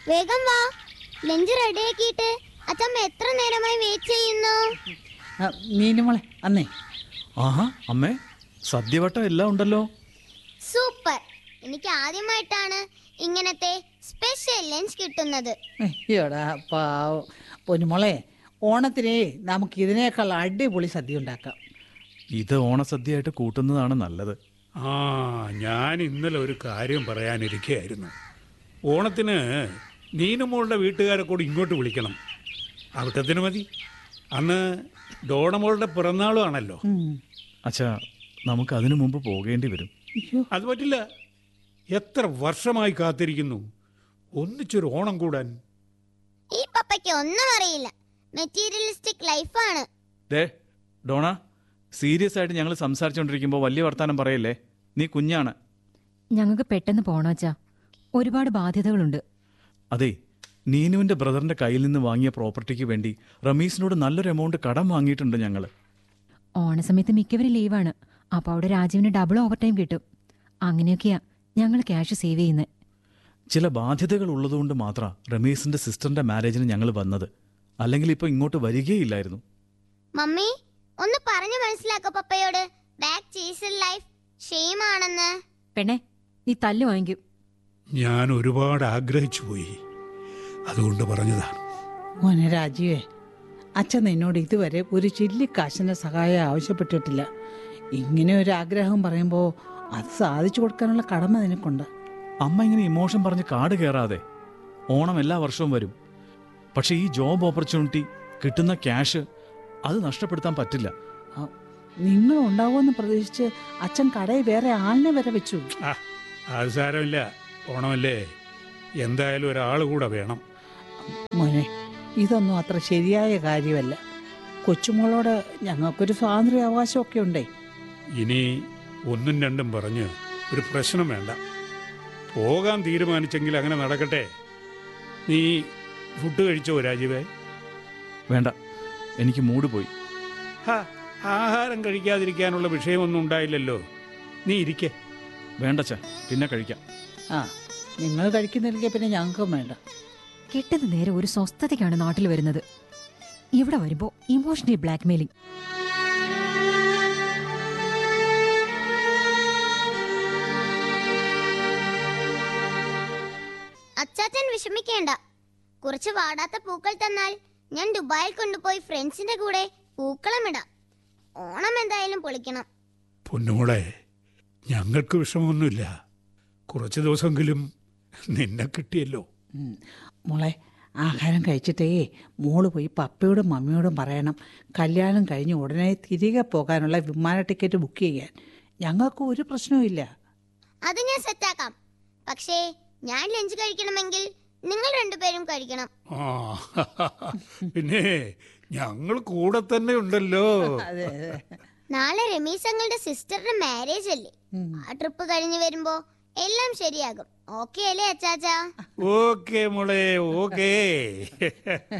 വേഗം വാ ലഞ്ച് റെഡിയാക്കിയിട്ട് അച്ഛമ്മ എത്ര നേരമായി വെയിറ്റ് ചെയ്യുന്നു ആ, മീനുമോളെ അന്നേ ആഹാ അമ്മേ സദ്യവട്ടം എല്ലാം ഉണ്ടല്ലോ സൂപ്പർ എനിക്ക് ആദ്യമായിട്ടാണ് ഇങ്ങനത്തെ സ്പെഷ്യൽ ലഞ്ച് കിട്ടുന്നത് അയ്യോടാ പാവം പൊന്നുമോളെ ഓണത്തിനേ നമുക്ക് ഇതിനേക്കാൾ അടിപൊളി സദ്യ ഉണ്ടാക്കാം ഇത് ഓണസദ്യയായിട്ട് കൂട്ടുന്നതാണ് നല്ലത് ആ ഞാൻ ഇന്നലെ ഒരു കാര്യം പറയാനിരിക്കുകയായിരുന്നു ഓണത്തിന് നീനുമോളുടെ വീട്ടുകാരെ കൂടി ഇങ്ങോട്ട് വിളിക്കണം അവിട്ടത്തിന് മതി അന്ന് ഡോണമോളുടെ പിറന്നാളും ആണല്ലോ ഉം. അച്ഛാ നമുക്ക് അതിനു മുമ്പ് പോകേണ്ടി വരും അയ്യോ അത് പറ്റില്ല എത്ര വർഷമായി കാത്തിരിക്കുന്നു ഒന്നിച്ചൊരു ഓണം കൂടാൻ ഈ പപ്പയ്ക്ക് ഒന്നും അറിയില്ല മെറ്റീരിയലിസ്റ്റിക് ലൈഫാണ് ദേ ഡോണ സീരിയസ് ആയിട്ട് ഞങ്ങൾ സംസാരിച്ചുകൊണ്ടിരിക്കുമ്പോൾ വലിയ വർത്താനം പറയല്ലേ നീ കുഞ്ഞാണ് ഞങ്ങൾക്ക് പെട്ടെന്ന് പോണോച്ചാ ഒരുപാട് ബാധ്യതകളുണ്ട് അതെ നീനുവിന്റെ ബ്രദറിന്റെ കയ്യിൽ നിന്ന് വാങ്ങിയ പ്രോപ്പർട്ടിക്ക് വേണ്ടി റമീസിനോട് നല്ലൊരു എമൗണ്ട് കടം വാങ്ങിയിട്ടുണ്ട് ഞങ്ങൾ ഓണസമയത്ത് മിക്കവരും ലീവാണ് അപ്പൊ അവിടെ രാജീവിന് ഡബിൾ ഓവർ ടൈം കിട്ടും അങ്ങനെയൊക്കെയാ ഞങ്ങൾ ക്യാഷ് സേവ് ചെയ്യുന്നത് ചില ബാധ്യതകൾ ഉള്ളതുകൊണ്ട് മാത്രം റമീസിന്റെ സിസ്റ്ററിന്റെ മാരേജിന് ഞങ്ങൾ വന്നത് അല്ലെങ്കിൽ ഇപ്പോൾ ഇങ്ങോട്ട് വരികയില്ലായിരുന്നു മമ്മി ഒന്ന് പറഞ്ഞു മനസ്സിലാക്കോ പപ്പയോട് ബാക്ക് ചീസൽ ലൈഫ് ഷെയിം ആണെന്ന് പെണ്ണെ നീ തല്ല് വാങ്ങിക്കും ഞാൻ ഒരുപാട് ആഗ്രഹിച്ചു പോയി അതുകൊണ്ട് പറഞ്ഞതാണ് മോനെ രാജീവേ അച്ഛൻ നിന്നോട് ഇതുവരെ ഒരു ചില്ലിക്കാശിൻ്റെ സഹായം ആവശ്യപ്പെട്ടിട്ടില്ല ഇങ്ങനെ ഒരു ആഗ്രഹം പറയുമ്പോൾ അത് സാധിച്ചു കൊടുക്കാനുള്ള കടമ നിനക്കുണ്ട് അമ്മ ഇങ്ങനെ ഇമോഷൻ പറഞ്ഞ് കാട് കയറാതെ ഓണം എല്ലാ വർഷവും വരും പക്ഷേ ഈ ജോബ് ഓപ്പർച്യൂണിറ്റി കിട്ടുന്ന ക്യാഷ് അത് നഷ്ടപ്പെടുത്താൻ പറ്റില്ല ആ, നിങ്ങൾ ഉണ്ടാവുമെന്ന് പ്രതീക്ഷിച്ച് അച്ഛൻ കടയിൽ വേറെ ആളിനെ വരെ വെച്ചു ആ അത് സാരമില്ല ഓണമല്ലേ എന്തായാലും ഒരാൾ കൂടെ വേണം മോനെ ഇതൊന്നും അത്ര ശരിയായ കാര്യമല്ല കൊച്ചുമോളോട് ഞങ്ങൾക്കൊരു സ്വാതന്ത്ര്യ അവകാശമൊക്കെ ഉണ്ടേ ഇനി ഒന്നും രണ്ടും പറഞ്ഞ് ഒരു പ്രശ്നം വേണ്ട പോകാൻ തീരുമാനിച്ചെങ്കിൽ അങ്ങനെ നടക്കട്ടെ നീ ഫുഡ് കഴിച്ചോ രാജീവേ വേണ്ട എനിക്ക് മൂഡ് പോയി ഹാ ആഹാരം കഴിക്കാതിരിക്കാനുള്ള വിഷയമൊന്നും ഉണ്ടായില്ലല്ലോ നീ ഇരിക്കേ വേണ്ടച്ച പിന്നെ കഴിക്കാം ആ നിങ്ങൾ കഴിക്കുന്നില്ലെങ്കിൽ പിന്നെ ഞങ്ങൾക്കും വേണ്ട കിട്ടുന്ന നേരെ ഒരു സ്വസ്ഥതയ്ക്കാണ് നാട്ടിൽ വരുന്നത് ഇവിടെ വരുമ്പോ ഇമോഷണൽ ബ്ലാക്ക്മെയിലിംഗ് അച്ചാച്ചൻ വിഷമിക്കേണ്ട കുറച്ച് വാടാത്ത പൂക്കൾ തന്നാൽ ഞാൻ ദുബായിൽ കൊണ്ടുപോയി ഫ്രണ്ട്സിന്റെ കൂടെ പൂക്കളമിടാം ഓണം എന്തായാലും പൊളിക്കണം പൊന്നുമോളെ ഞങ്ങൾക്ക് വിഷമമൊന്നുമില്ല കുറച്ച് ദിവസമെങ്കിലും നിന്നെ കിട്ടിയല്ലോ ഉം. മോളെ ആഹാരം കഴിച്ചിട്ടേ മോള് പോയി പപ്പയോടും മമ്മിയോടും പറയണം കല്യാണം കഴിഞ്ഞ് ഉടനെ തിരികെ പോകാനുള്ള വിമാന ടിക്കറ്റ് ബുക്ക് ചെയ്യാൻ ഞങ്ങൾക്ക് ഒരു പ്രശ്നവും ഇല്ല അത് ഞാൻ സെറ്റാക്കാം പക്ഷേ ഞാൻ ലഞ്ച് കഴിക്കണമെങ്കിൽ നിങ്ങൾ രണ്ടുപേരും കഴിക്കണം ആ പിന്നെ ഞങ്ങൾ കൂടെ തന്നെ ഉണ്ടല്ലോ അതെ അതെ നാളെ രമീസ് അങ്ങളുടെ സിസ്റ്ററിന്റെ മാരേജ് അല്ലേ ഉം. ആ ട്രിപ്പ് കഴിഞ്ഞ് വരുമ്പോ എല്ലാം ശരിയാകും ഓക്കെ അല്ലേ അച്ചാച്ചാ ഓക്കെ മോളെ ഓക്കേ